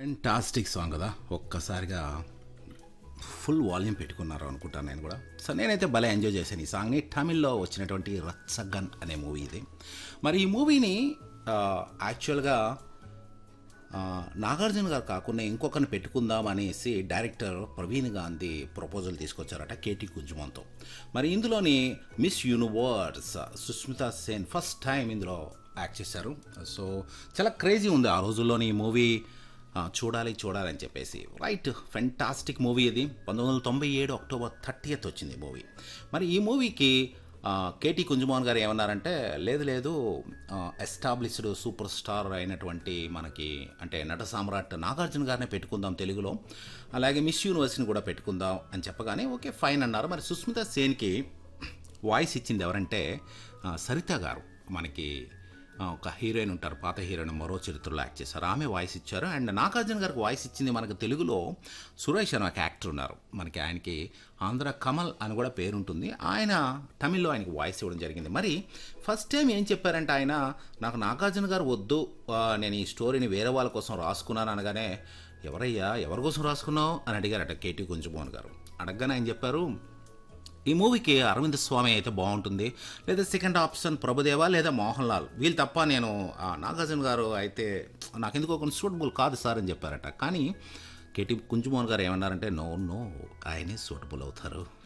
fantastic song కదా ఒక్కసారిగా full volume పెట్టుకున్నారు అనుకుంటాను నేను కూడా సో నేనైతే భలే ఎంజాయ్ చేశాను ఈ సాంగ్ని తమిళ్లో వచ్చినటువంటి రత్సగన్ అనే మూవీ ఇది మరి ఈ మూవీని యాక్చువల్గా నాగార్జున గారు కాకుండా ఇంకొకరిని పెట్టుకుందాం అనేసి డైరెక్టర్ ప్రవీణ్ గాంధీ ప్రపోజల్ తీసుకొచ్చారట కేటీ కుజుమంతో మరి ఇందులోని Miss Universe Sushmita Sen first time ఇందులో యాక్ట్ చేశారు సో చాలా క్రేజీ ఉంది ఆ రోజుల్లోని ఈ మూవీ చూడాలి చూడాలి అని చెప్పేసి రైట్ ఫెంటాస్టిక్ మూవీ ఇది పంతొమ్మిది వందల తొంభై ఏడు అక్టోబర్ థర్టీయత్ వచ్చింది ఈ మూవీ మరి ఈ మూవీకి కేటీ కుంజమోహన్ గారు ఏమన్నారంటే లేదు లేదు ఎస్టాబ్లిష్డ్ సూపర్ స్టార్ అయినటువంటి మనకి అంటే నట సామ్రాట్ నాగార్జున గారినే పెట్టుకుందాం తెలుగులో అలాగే మిస్ యూనివర్స్ని కూడా పెట్టుకుందాం అని చెప్పగానే ఓకే ఫైన్ అన్నారు మరి సుస్మిత సేన్కి వాయిస్ ఇచ్చింది ఎవరంటే ఆ, సరిత గారు మనకి ఆ, ఒక హీరోయిన్ ఉంటారు పాత హీరోయిన్ మరో చరిత్రలో యాక్ట్ చేశారు ఆమె వాయిస్ ఇచ్చారు అండ్ నాగార్జున గారికి వాయిస్ ఇచ్చింది మనకు తెలుగులో సురేష్ అని ఒక యాక్టర్ ఉన్నారు మనకి ఆయనకి ఆంధ్ర కమల్ అని కూడా పేరు ఉంటుంది ఆయన తమిళ్లో ఆయనకి వాయిస్ ఇవ్వడం జరిగింది మరి ఫస్ట్ టైం ఏం చెప్పారంటే ఆయన నాకు నాగార్జున గారు వద్దు ఆ, నేను ఈ స్టోరీని వేరే వాళ్ళ కోసం రాసుకున్నాను అనగానే ఎవరయ్యా ఎవరి కోసం రాసుకున్నావు అని అడిగారట కేటీ కుంజమోహన్ గారు అడగగానే ఆయన చెప్పారు ఈ మూవీకి అరవింద్ స్వామి అయితే బాగుంటుంది లేదా సెకండ్ ఆప్షన్ ప్రభుదేవా లేదా మోహన్ లాల్ వీళ్ళు తప్ప నేను ఆ, నాగార్జున గారు అయితే నాకెందుకో కొన్ని సూటబుల్ కాదు సార్ అని చెప్పారట కానీ కేటీ కుంజుమోహన్ గారు ఏమన్నారంటే నో నో ఆయనే సూటబుల్ అవుతారు